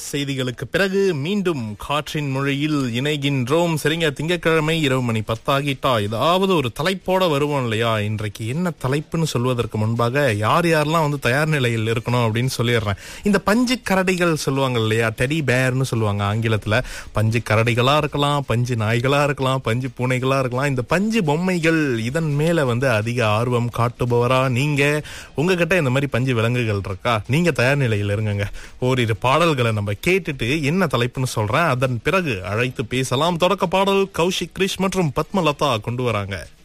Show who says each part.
Speaker 1: செய்திகளுக்கு பிறகு மீண்டும் காற்றின் மொழியில் இணைகின்றோம் சரிங்க திங்கட்கிழமை இரவு மணி பத்தாகிட்டா ஏதாவது ஒரு தலைப்போட வருவோம் இல்லையா இன்றைக்கு என்ன தலைப்புன்னு சொல்வதற்கு முன்பாக யார் யாரெல்லாம் வந்து தயார் நிலையில் இருக்கணும் அப்படின்னு சொல்லிடுறேன் இந்த பஞ்சு கரடிகள் சொல்லுவாங்க இல்லையா டெடி பேர்னு சொல்லுவாங்க ஆங்கிலத்துல பஞ்சு கரடிகளா இருக்கலாம் பஞ்சு நாய்களா இருக்கலாம் பஞ்சு பூனைகளா இருக்கலாம் இந்த பஞ்சு பொம்மைகள் இதன் மேல வந்து அதிக ஆர்வம் காட்டுபவரா நீங்க உங்ககிட்ட இந்த மாதிரி பஞ்சு விலங்குகள் இருக்கா நீங்க தயார் நிலையில் இருங்க ஓரிரு பாடல்களை நம்ம கேட்டுட்டு என்ன தலைப்புன்னு சொல்றேன் அதன் பிறகு அழைத்து பேசலாம் தொடக்க பாடல் கௌஷிக் கிரிஷ் மற்றும் பத்மலதா கொண்டு வராங்க